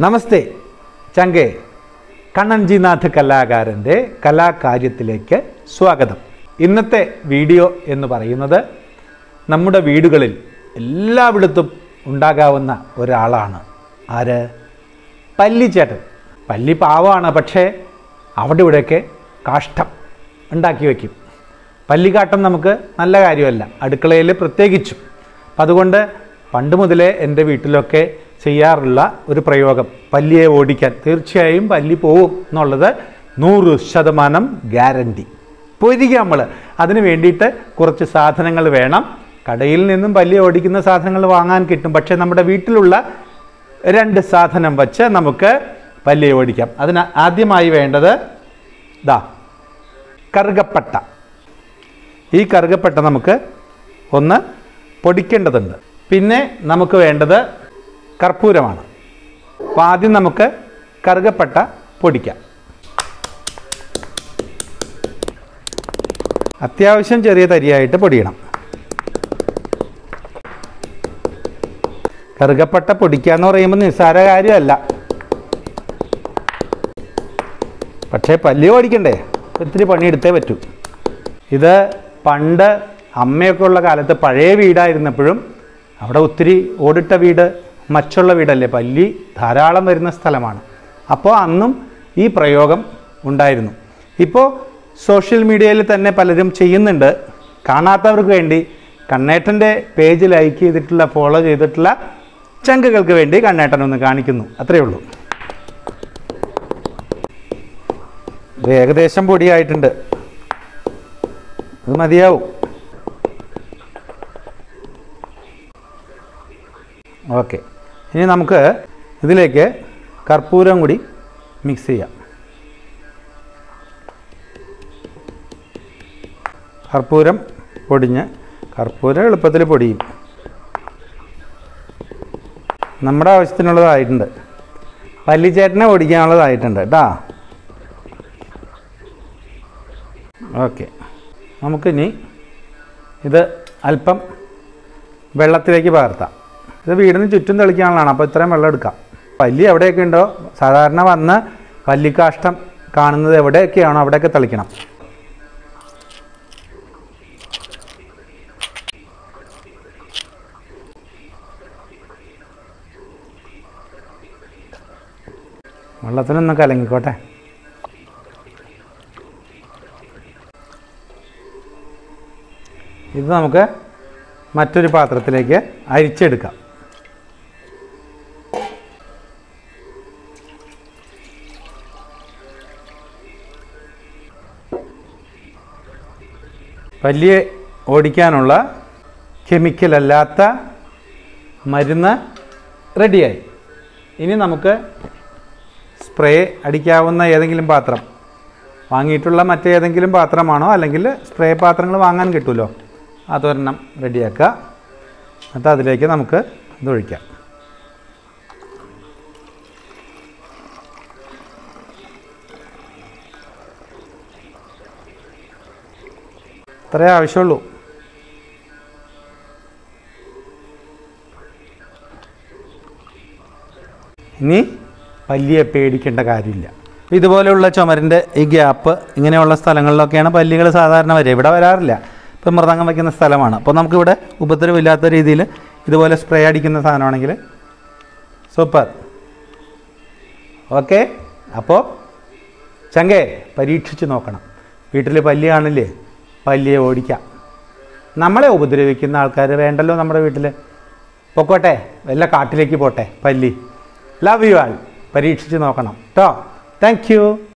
നമസ്തേ ചങ്കെ കണ്ണൻജിനാഥ് കലാകാരൻ്റെ കലാകാര്യത്തിലേക്ക് സ്വാഗതം ഇന്നത്തെ വീഡിയോ എന്ന് പറയുന്നത് നമ്മുടെ വീടുകളിൽ എല്ലായിടത്തും ഉണ്ടാകാവുന്ന ഒരാളാണ് ആര് പല്ലിച്ചേട്ടൻ പല്ലി പാവമാണ് പക്ഷേ അവിടെ ഇവിടെയൊക്കെ കാഷ്ടം ഉണ്ടാക്കി വയ്ക്കും പല്ലിക്കാട്ടം നമുക്ക് നല്ല കാര്യമല്ല അടുക്കളയിൽ പ്രത്യേകിച്ചും അപ്പം അതുകൊണ്ട് പണ്ട് മുതലേ എൻ്റെ വീട്ടിലൊക്കെ ചെയ്യാറുള്ള ഒരു പ്രയോഗം പല്ലിയെ ഓടിക്കാൻ തീർച്ചയായും പല്ലി പോവും എന്നുള്ളത് നൂറ് ശതമാനം ഗ്യാരണ്ടി പൊരിക്കുക നമ്മൾ അതിന് വേണ്ടിയിട്ട് കുറച്ച് സാധനങ്ങൾ വേണം കടയിൽ നിന്നും പല്ലി ഓടിക്കുന്ന സാധനങ്ങൾ വാങ്ങാൻ കിട്ടും പക്ഷേ നമ്മുടെ വീട്ടിലുള്ള രണ്ട് സാധനം വച്ച് നമുക്ക് പല്ലിയെ ഓടിക്കാം അതിന് ആദ്യമായി വേണ്ടത് ദാ കറുകപ്പട്ട ഈ കറുകപ്പട്ട നമുക്ക് ഒന്ന് പൊടിക്കേണ്ടതുണ്ട് പിന്നെ നമുക്ക് വേണ്ടത് കർപ്പൂരമാണ് അപ്പോൾ ആദ്യം നമുക്ക് കറുകപ്പട്ട പൊടിക്കാം അത്യാവശ്യം ചെറിയ തരിയായിട്ട് പൊടിയണം കറുകപ്പട്ട പൊടിക്കുക എന്ന് പറയുമ്പോൾ നിസ്സാര കാര്യമല്ല പക്ഷേ പല്ലി ഓടിക്കണ്ടേ ഒത്തിരി പണിയെടുത്തേ പറ്റൂ ഇത് പണ്ട് അമ്മയൊക്കെ ഉള്ള കാലത്ത് പഴയ വീടായിരുന്നപ്പോഴും അവിടെ ഒത്തിരി ഓടിട്ട വീട് മച്ചുള്ള വീടല്ലേ പല്ലി ധാരാളം വരുന്ന സ്ഥലമാണ് അപ്പോൾ അന്നും ഈ പ്രയോഗം ഉണ്ടായിരുന്നു ഇപ്പോൾ സോഷ്യൽ മീഡിയയിൽ തന്നെ പലരും ചെയ്യുന്നുണ്ട് കാണാത്തവർക്ക് വേണ്ടി കണ്ണേട്ടൻ്റെ പേജ് ലൈക്ക് ചെയ്തിട്ടുള്ള ഫോളോ ചെയ്തിട്ടുള്ള ചങ്കുകൾക്ക് വേണ്ടി കണ്ണേട്ടൻ ഒന്ന് കാണിക്കുന്നു അത്രയേ ഉള്ളൂ ഇത് ഏകദേശം പൊടിയായിട്ടുണ്ട് അത് മതിയാവും ഓക്കെ ഇനി നമുക്ക് ഇതിലേക്ക് കർപ്പൂരം കൂടി മിക്സ് ചെയ്യാം കർപ്പൂരം പൊടിഞ്ഞ് കർപ്പൂരം എളുപ്പത്തിൽ പൊടിയും നമ്മുടെ ആവശ്യത്തിനുള്ളതായിട്ടുണ്ട് പല്ലിച്ചേട്ടനെ ഓടിക്കാനുള്ളതായിട്ടുണ്ട് കേട്ടോ ഓക്കെ നമുക്കിനി ഇത് അല്പം വെള്ളത്തിലേക്ക് പകർത്താം ഇത് വീടിന് ചുറ്റും തെളിക്കാനുള്ളതാണ് അപ്പോൾ ഇത്രയും വെള്ളം എടുക്കാം പല്ലി എവിടെയൊക്കെ ഉണ്ടോ സാധാരണ വന്ന് പല്ലിക്കാഷ്ടം കാണുന്നത് എവിടെയൊക്കെയാണോ അവിടെയൊക്കെ തെളിക്കണം വെള്ളത്തിനൊന്ന് കലങ്ങിക്കോട്ടെ ഇത് നമുക്ക് മറ്റൊരു പാത്രത്തിലേക്ക് അരിച്ചെടുക്കാം പല്ലിയെ ഓടിക്കാനുള്ള കെമിക്കൽ അല്ലാത്ത മരുന്ന് റെഡിയായി ഇനി നമുക്ക് സ്പ്രേ അടിക്കാവുന്ന ഏതെങ്കിലും പാത്രം വാങ്ങിയിട്ടുള്ള മറ്റേതെങ്കിലും പാത്രമാണോ അല്ലെങ്കിൽ സ്പ്രേ പാത്രങ്ങൾ വാങ്ങാൻ കിട്ടുമല്ലോ അതൊരെണ്ണം റെഡിയാക്കുക എന്നിട്ട് അതിലേക്ക് നമുക്ക് ഇത് ഒഴിക്കാം ഇത്രേ ആവശ്യമുള്ളൂ ഇനി പല്ലിയെ പേടിക്കേണ്ട കാര്യമില്ല ഇതുപോലെയുള്ള ചുമരിൻ്റെ ഈ ഗ്യാപ്പ് ഇങ്ങനെയുള്ള സ്ഥലങ്ങളിലൊക്കെയാണ് പല്ലികൾ സാധാരണ വരിക ഇവിടെ വരാറില്ല ഇപ്പം മൃതംഗം വയ്ക്കുന്ന സ്ഥലമാണ് അപ്പോൾ നമുക്കിവിടെ ഉപദ്രവമില്ലാത്ത രീതിയിൽ ഇതുപോലെ സ്പ്രേ അടിക്കുന്ന സാധനമാണെങ്കിൽ സൂപ്പർ ഓക്കെ അപ്പോൾ ചങ്കേ പരീക്ഷിച്ച് നോക്കണം വീട്ടിൽ പല്ലി കാണില്ലേ പല്ലിയെ ഓടിക്കാം നമ്മളെ ഉപദ്രവിക്കുന്ന ആൾക്കാർ വേണ്ടല്ലോ നമ്മുടെ വീട്ടിൽ പൊക്കോട്ടെ വല്ല കാട്ടിലേക്ക് പോട്ടെ പല്ലി ലവ് യു ആൾ പരീക്ഷിച്ച് നോക്കണം കേട്ടോ താങ്ക് യു